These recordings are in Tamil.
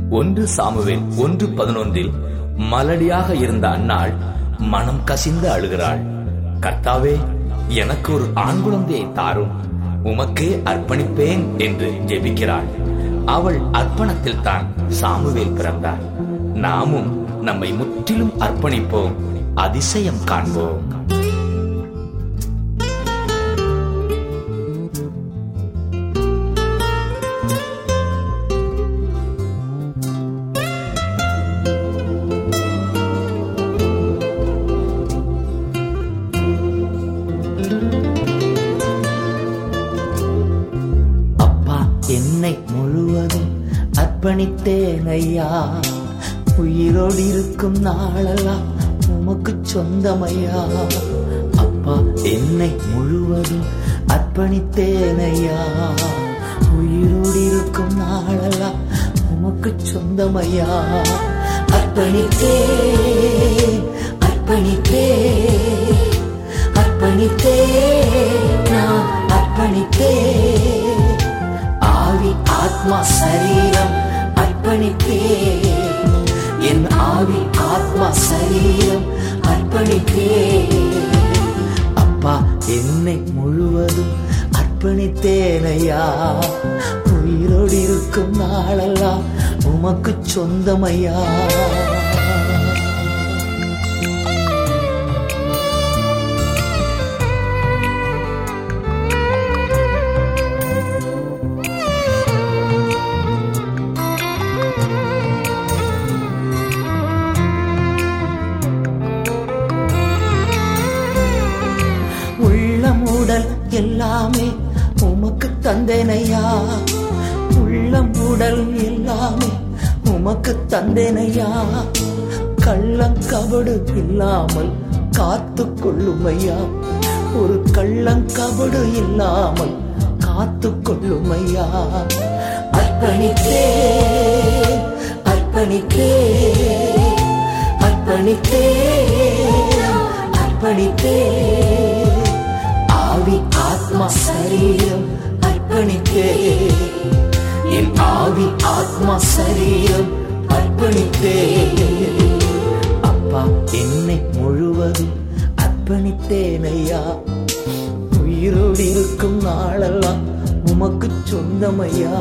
ஒன்று சாமுவேல் ஒன்று பதினொன்றில் மலடியாக இருந்த அன்னாள் மனம் கசிந்து அழுகிறாள் கர்த்தாவே எனக்கு ஒரு ஆண் குழந்தையை தாரும் உமக்கே அர்ப்பணிப்பேன் என்று ஜெபிக்கிறாள் அவள் அர்ப்பணத்தில் தான் சாமுவேல் பிறந்தார் நாமும் நம்மை முற்றிலும் அர்ப்பணிப்போம் அதிசயம் காண்போம் அப்பா என்னை முழுவதும் அர்ப்பணித்தேன் ஐயா உயிரோடு இருக்கும் நாளெல்லாம் உமக்கு சொந்தமையா அப்பா என்னை முழுவதும் அர்ப்பணித்தேன் ஐயா உயிரோடு இருக்கும் நாளெல்லாம் உமக்கு சொந்தமையா அர்ப்பணித்தேன் அர்ப்பணித்தேன் அர்ப்பணித்தேன் நான் அர்ப்பணித்தேன் ஆவி ஆத்மா சரீரம் அர்ப்பணித்தேன் என் ஆவி ஆத்மா சரீரம் அர்ப்பணித்தேன் அப்பா என்னை முழுவதும் அர்ப்பணித்தேனையா உயிரோடு இருக்கும் நாளெல்லாம் உமக்கு சொந்தமையா உள்ளம் உடல் எல்லாமே உமக்கு தந்தேனையா உள்ளம் உடல் எல்லாமே உமக்கு தந்தேனையா கள்ளங்கபடு இல்லாமல் காத்து கொள்ளுமையா ஒரு கள்ளங்கபடு இல்லாமல் காத்து கொள்ளுமையா அர்ப்பணித்தேன் அர்ப்பணித்தேன் அர்ப்பணித்தேன் அர்ப்பணித்தேன் ஆவி ஆத்மா சரீரம் அர்ப்பணித்தேன் என் ஆவி ஆத்மா சரீரம் அர்ப்பணித்தேன் அப்பா என்னை முழுவதும் அர்ப்பணித்தேனையா உயிரோடு இருக்கும் நாளெல்லாம் உமக்கு சொந்தமையா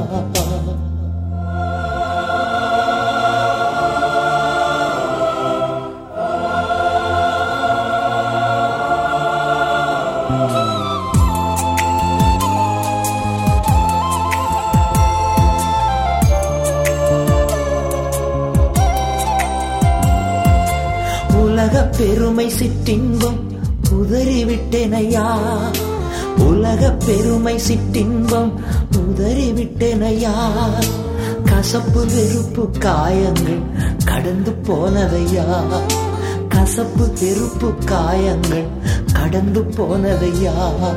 உலக பெருமை சிற்றின்பம் உதறிவிட்டேனையா உலக பெருமை சிற்றின்பம் உதறிவிட்டேனையா கசப்பு வெறுப்பு காயங்கள் கடந்து போனதையா கசப்பு வெறுப்பு காயங்கள் கடந்து போனதையா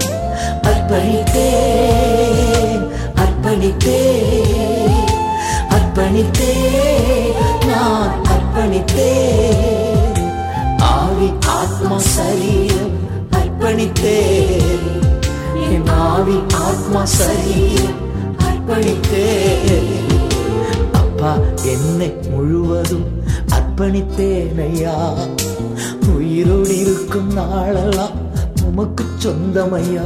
அர்ப்பணித்தேன் அர்ப்பணித்தேன் அர்ப்பணித்தேன் நான் அர்ப்பணித்தேன் ஆவி ஆத்மா சரீரம் அர்ப்பணித்தேன் என் ஆவி ஆத்மா சரீரம் அர்ப்பணித்தேன் அப்பா என்னை முழுவதும் அர்ப்பணித்தேனையா உயிரோடு இருக்கும் நாளெல்லாம் உமக்கு சொந்தமையா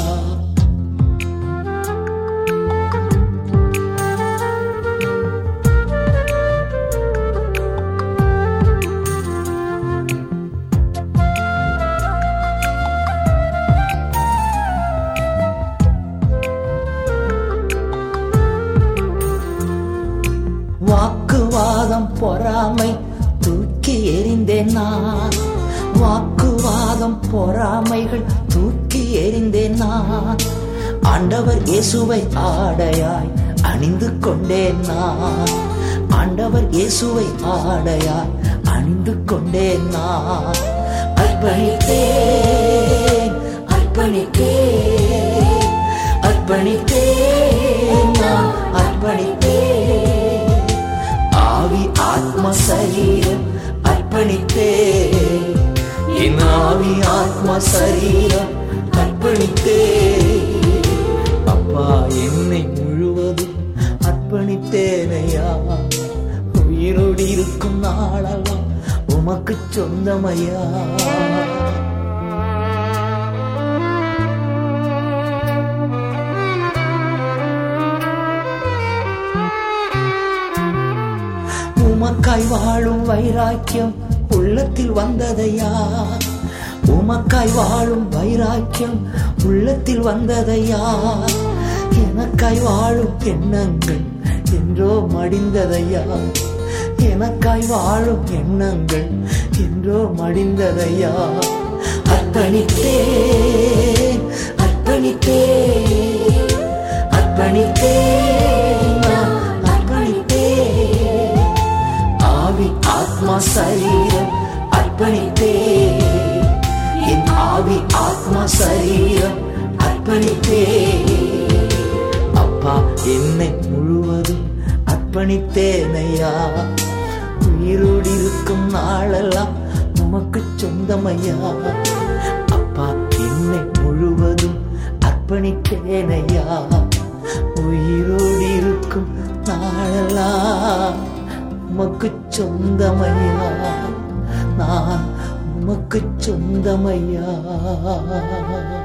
வாக்குவாதம் பொறாமை தூக்கி எறிந்தேன் நான் வாக்குவாதம் பொறாமைகள் தூக்கி எறிந்தேன் நான் ஆண்டவர் இயேசுவை ஆடையாய் அணிந்து கொண்டேன் நான் ஆண்டவர் இயேசுவை ஆடையாய் அணிந்து கொண்டேன் நான் அர்ப்பணித்தேன் அர்ப்பணித்தேன் அர்ப்பணித்தேன் நான் அர்ப்பணித்தேன் ஆவி ஆத்ம சரீரம் அர்ப்பணித்தேன் என் ஆவி ஆத்ம சரீரம் அர்ப்பணித்தேன் அப்பா என்னை முழுவதும் அர்ப்பணித்தேனையா சொந்தமையா உமக்காய் வாழும் வைராக்கியம் உள்ளத்தில் வந்ததையா உமக்காய் வாழும் வைராக்கியம் உள்ளத்தில் வந்ததையா எனக்காய் வாழும் எண்ணங்கள் என்றோ மடிந்ததையா எனக்காய் வாழும் எண்ணங்கள் என்றோ மடிந்ததையா அர்ப்பணித்தேன் அர்ப்பணித்தேன் அர்ப்பணித்தேன் நான் அர்ப்பணித்தேன் ஆவி ஆத்மா சரீரம் அர்ப்பணித்தே என் ஆவி ஆத்மா சரீரம் அர்ப்பணித்தே அப்பா என்னை முழுவதும் அர்ப்பணித்தேனையா உயிரோடு இருக்கும் நாளெல்லாம் உமக்கு சொந்தமையா அப்பா என்னை முழுவதும் அர்ப்பணித்தேனையா உயிரோடு இருக்கும் நாளெல்லாம் உமக்கு சொந்தமையா நான் உமக்கு சொந்தமையா